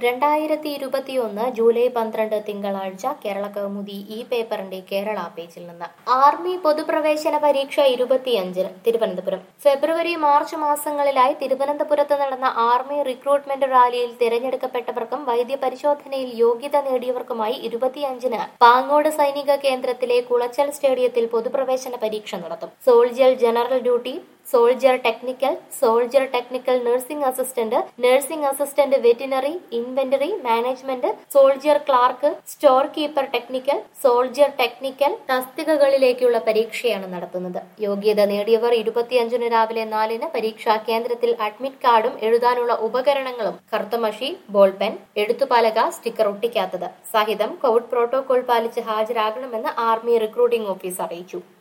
രണ്ടായിരത്തി ഇരുപത്തിയൊന്ന് ജൂലൈ പന്ത്രണ്ട് തിങ്കളാഴ്ച കേരള കൗമുദി ഈ പേപ്പറിന്റെ കേരള പേജിൽ നിന്ന് ആർമി പൊതുപ്രവേശന പരീക്ഷ ഇരുപത്തിയഞ്ചിന് തിരുവനന്തപുരം ഫെബ്രുവരി മാർച്ച് മാസങ്ങളിലായി തിരുവനന്തപുരത്ത് നടന്ന ആർമി റിക്രൂട്ട്മെന്റ് റാലിയിൽ തിരഞ്ഞെടുക്കപ്പെട്ടവർക്കും വൈദ്യപരിശോധനയിൽ യോഗ്യത നേടിയവർക്കുമായി ഇരുപത്തിയഞ്ചിന് പാങ്ങോട് സൈനിക കേന്ദ്രത്തിലെ കുളച്ചൽ സ്റ്റേഡിയത്തിൽ പൊതുപ്രവേശന പരീക്ഷ നടത്തും soldier general duty soldier technical soldier technical nursing assistant nursing assistant veterinary inventory management soldier clerk store keeper technical soldier technical തസ്തികകളിലേക്കുള്ള പരീക്ഷയാണ് നടത്തുന്നത് യോഗ്യത നേടിയവർ ഇരുപത്തിയഞ്ചിന് രാവിലെ നാലിന് പരീക്ഷാ കേന്ദ്രത്തിൽ അഡ്മിറ്റ് കാർഡും എഴുതാനുള്ള ഉപകരണങ്ങളും കറുത്തമഷി ബോൾ പെൻ എഴുത്തുപാലക സ്റ്റിക്കർ ഒട്ടിക്കാത്തത് സഹിതം കോവിഡ് പ്രോട്ടോകോൾ പാലിച്ച് ഹാജരാകണമെന്ന് ആർമി റിക്രൂട്ടിംഗ് ഓഫീസ് അറിയിച്ചു